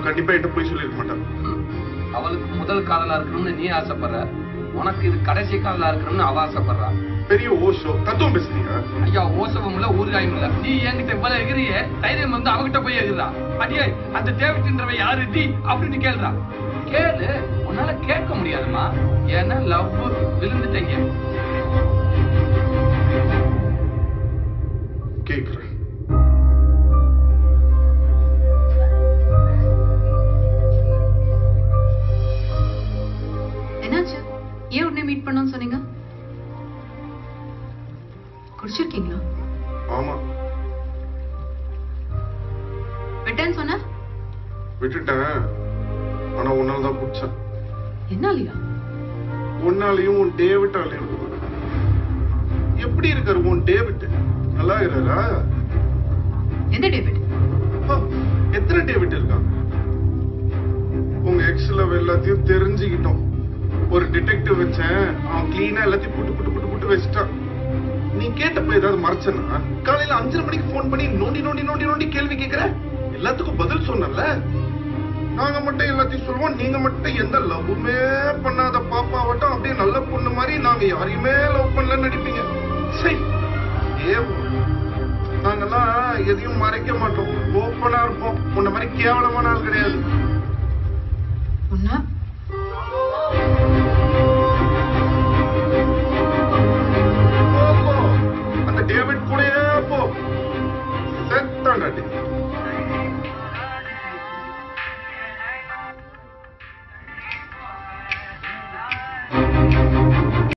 கண்டிப்பா என்கிட்ட போய் சொல்லிருக்க மாட்டான் அவளுக்கு முதல் காதலா இருக்கணும்னு நீ ஆசைப்படுற உனக்கு இது கடைசி காதலா இருக்கணும்னு அவ ஆசைப்படுறா பெரிய ஓஷோ தத்துவம் பேசுறீங்க ஐயா ஓசவம் இல்ல ஊறுகாயும் இல்ல நீ என்கிட்ட இவ்வளவு எகிறிய தைரியம் வந்து அவகிட்ட போய் எகிரா அடியே அந்த டேவிட்ன்றவ யாரு டி அப்படின்னு கேளுடா கேளு உன்னால கேட்க முடியாதுமா ஏன்னா லவ் விழுந்துட்டீங்க கேக்குறேன் என்னாச்சு ஏன் உடனே மீட் பண்ணோம்னு சொன்னீங்க குடிச்சிருக்கீங்களா ஆமா விட்டேன்னு சொன்ன விட்டுட்டேன் ஆனா உன்னால தான் பிடிச்சேன் என்னாலியா உன்னாலையும் உன் டேவிட்டாலையும் எப்படி இருக்காரு உன் டேவிட் நல்லா இருக்கிறாரா எந்த டேவிட் அப்பா, எத்தனை டேவிட் இருக்காங்க உங்க எக்ஸ்ல எல்லாத்தையும் தெரிஞ்சுக்கிட்டோம் ஒரு டிடெக்டிவ் வச்சேன் அவன் கிளீனா எல்லாத்தையும் புட்டு புட்டு புட்டு புட்டு வச்சுட்டான் நீ கேட்டப்ப ஏதாவது மறைச்சனா காலையில அஞ்சரை மணிக்கு ஃபோன் பண்ணி நோண்டி நோண்டி நோண்டி நோண்டி கேள்வி கேக்குற எல்லாத்துக்கும் பதில் சொன்னல நாங்க மட்டும் எல்லாத்தையும் சொல்லுவோம் நீங்க மட்டும் எந்த லவ்வுமே பண்ணாத பாப்பாவட்டும் அப்படியே நல்ல பொண்ணு மாதிரி நாங்க யாரையுமே லவ் பண்ணல நடிப்பீங்க சரி ஏ நாங்கெல்லாம் எதையும் மறைக்க மாட்டோம் ஓப்பனா இருப்போம் உன்ன மாதிரி கேவலமான ஆள் கிடையாது உன்ன